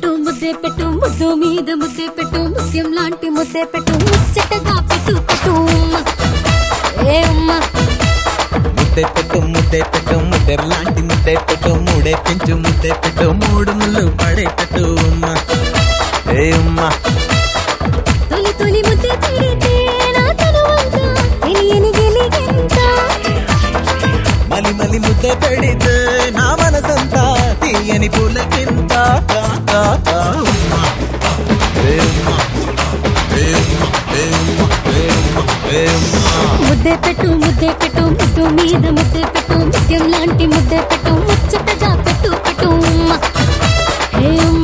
పెట్టు ముద్దే పెట్టు ముద్దు మీద ముద్దే పెట్టు ముత్యం లాంటి ముద్దే పెట్టు ముచ్చటగా పెట్టు పెట్టు ఉమ్మ. ఏ ఉమ్మ ముద్దే పెట్టు ముద్దే పెట్టు ముద్దెర లాంటి ముద్దే పెట్టు మూడే పెంచు ముద్దే పెట్టు మూడు ముళ్ళు పడే పెట్టు ఉమ్మా ఏ ఉమ్మా తొలి తొలి ముద్దే పెడితే నా తనువంతా తెలియని గెలిగెంత మలి మలి ముద్ద పెడితే నా మనసంతా తీయని పూలకింత తా, తా, తా, ఉమ్మా. ఏ ఉమ్మా. ఏ ఉమ్మా. ఏ ఉమ్మా. ఏ ఉమ్మా. ఏ ఉమ్మా. ముద్దే పెట్టు ముద్దే పెట్టు ముద్దు మీద ముద్దే పెట్టు ముత్యం లాంటి ముద్దే పెట్టు ముచ్చటగా పెట్టు పెట్టు ఉమ్మ. ఏ ఉమ్మ.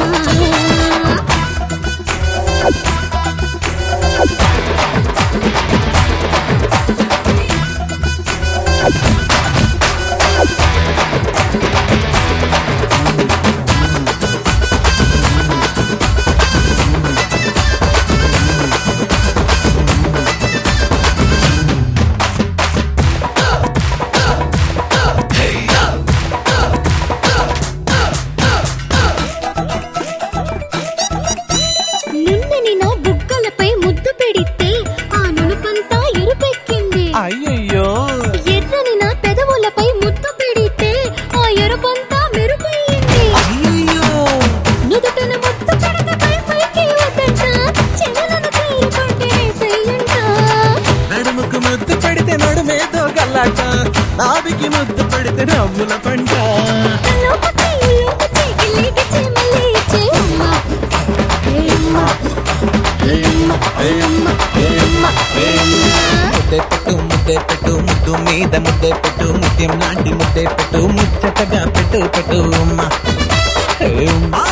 నిన్నని నా బుగ్గలపై ముద్దు పెడితే ఆ నునుపంతా ఎరుపెక్కింది అయ్యయ్యో ఎర్రని నా పెదవులపై ముద్దు పెడితే ఆ ఎరుపంతా మెరుపయ్యింది అయ్యయ్యో నుదుటన ముద్దు పెడితే పై పైకి వద్దంట చెల్లెలను తీరుకుంటే సయ్యంట నడుముకు ముద్దు పెడితే నడుమేదో గల్లాట నాభికి ముద్దు పెడితే నవ్వుల పంట లోపచి లోపచి గిల్లి గిచ్చి మళ్ళీ ఇచ్చే ఉమ్మ ఏ ఉమ్మ ఏ ఉమ్మ ఏ ఉమ్మ ఏ ఉమ్మ ఏ ఉమ్మ ముద్దే పెట్టు ముద్దే పెట్టు ముద్దు మీద ముద్దే పెట్టు ముత్యం లాంటి ముద్దే పెట్టు ముచ్చటగా పెట్టు పెట్టు ఉమ్మా ఏ ఉమ్మా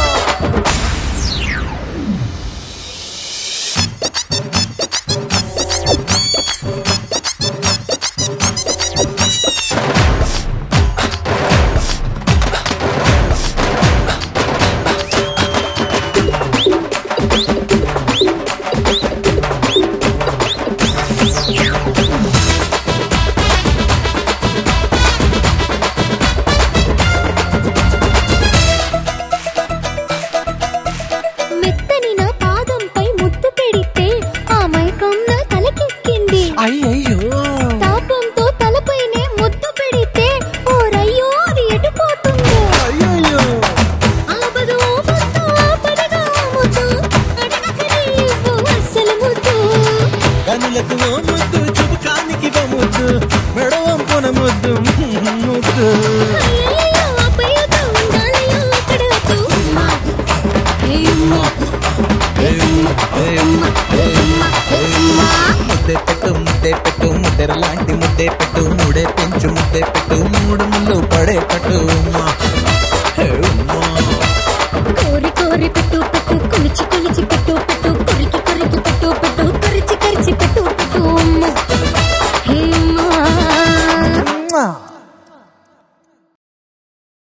మెత్తని నా పాదంపై ముద్దు పెడితే ఆ మైకం నా తలకెక్కింది అయ్యయ్యో తాపంతో తలపైనే ముద్దు పెడితే ఓ రయ్యో అది ఎటుపోతుందో అయ్యయ్యో ఆపదు ఓ ముద్దు ఆపదగా ఓ ముద్దు అడగకనే ఇవ్వు అస్సలు ముద్దు కనులకు ఓ ముద్దు చుబుకానికి ఓ ముద్దు మెడవంపున ముద్దు ముద్దు అయ్యయ్యో ఆపయ్యతో ఉండాలయ్యో అక్కడ వద్దు ఉమ్మ ఏ ఉమ్మ ఏ ఉమ్మ ఏ ఉమ్మ ఏ ఉమ్మ ఏ ఉమ్మ ముద్దే పెట్టు ముద్దే పెట్టు ముద్దెర లాంటి ముద్దే పెట్టు మూడే పెంచు ముద్దే పెట్టు మూడు